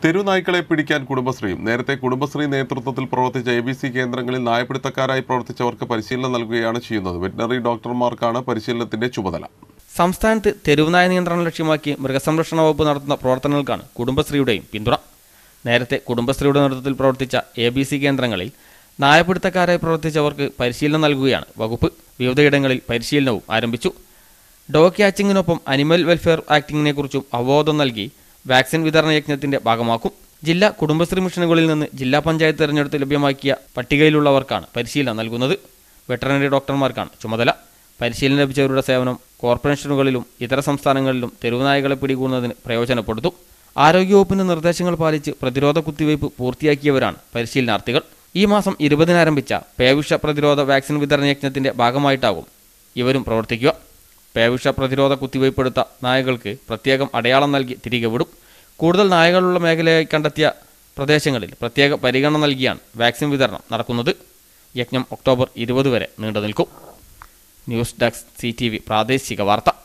തെരുനായ്ക്കളെ പിടിക്കാൻ കുടുംബശ്രീയും നേരത്തെ കുടുംബശ്രീ നേതൃത്വത്തിൽ പ്രവർത്തിച്ച എ ബി സി കേന്ദ്രങ്ങളിൽ നായപിടുത്തക്കാരായി പ്രവർത്തിച്ചവർക്ക് പരിശീലനം നൽകുകയാണ് ചെയ്യുന്നത് വെറ്റിനറി ഡോക്ടർമാർക്കാണ് പരിശീലനത്തിന്റെ ചുമതല സംസ്ഥാനത്ത് തെരുവുനായ നിയന്ത്രണം ലക്ഷ്യമാക്കി മൃഗസംരക്ഷണ വകുപ്പ് നടത്തുന്ന പ്രവർത്തനങ്ങൾക്കാണ് കുടുംബശ്രീയുടെയും പിന്തുണ നേരത്തെ കുടുംബശ്രീയുടെ നേതൃത്വത്തിൽ പ്രവർത്തിച്ച എ ബി സി കേന്ദ്രങ്ങളിൽ നായപിടുത്തക്കാരായി പ്രവർത്തിച്ചവർക്ക് പരിശീലനം നൽകുകയാണ് വകുപ്പ് വിവിധയിടങ്ങളിൽ പരിശീലനവും ആരംഭിച്ചു ഡോഗ് ക്യാച്ചിങ്ങിനൊപ്പം അനിമൽ വെൽഫെയർ ആക്ടിങ്ങിനെക്കുറിച്ചും അവബോധം നൽകി വാക്സിൻ വിതരണ യജ്ഞത്തിന്റെ ഭാഗമാക്കും ജില്ലാ കുടുംബശ്രീ മിഷനുകളിൽ നിന്ന് ജില്ലാ പഞ്ചായത്ത് തെരഞ്ഞെടുത്ത് ലഭ്യമാക്കിയ പട്ടികയിലുള്ളവർക്കാണ് പരിശീലനം നൽകുന്നത് വെറ്ററിനറി ഡോക്ടർമാർക്കാണ് ചുമതല പരിശീലനം ലഭിച്ചവരുടെ സേവനം കോർപ്പറേഷനുകളിലും ഇതര സംസ്ഥാനങ്ങളിലും തെരുവുനായകളെ പിടികൂടുന്നതിന് പ്രയോജനപ്പെടുത്തും ആരോഗ്യവകുപ്പിന്റെ നിർദ്ദേശങ്ങൾ പാലിച്ച് പ്രതിരോധ കുത്തിവയ്പ് പൂർത്തിയാക്കിയവരാണ് പരിശീലനാർത്ഥികൾ ഈ മാസം ഇരുപതിന് ആരംഭിച്ച പേവിഷ പ്രതിരോധ വാക്സിൻ വിതരണ യജ്ഞത്തിന്റെ ഭാഗമായിട്ടാകും ഇവരും പ്രവർത്തിക്കുക പേവിഷ പ്രതിരോധ കുത്തിവയ്പ് എടുത്ത നായകൾക്ക് പ്രത്യേകം അടയാളം നൽകി തിരികെ വിടും കൂടുതൽ നായകളുള്ള മേഖലയായി കണ്ടെത്തിയ പ്രദേശങ്ങളിൽ പ്രത്യേക പരിഗണന നൽകിയാണ് വാക്സിൻ വിതരണം നടക്കുന്നത് യജ്ഞം ഒക്ടോബർ ഇരുപത് വരെ നീണ്ടു നിൽക്കും ന്യൂസ് ഡെസ്ക് സി പ്രാദേശിക വാർത്ത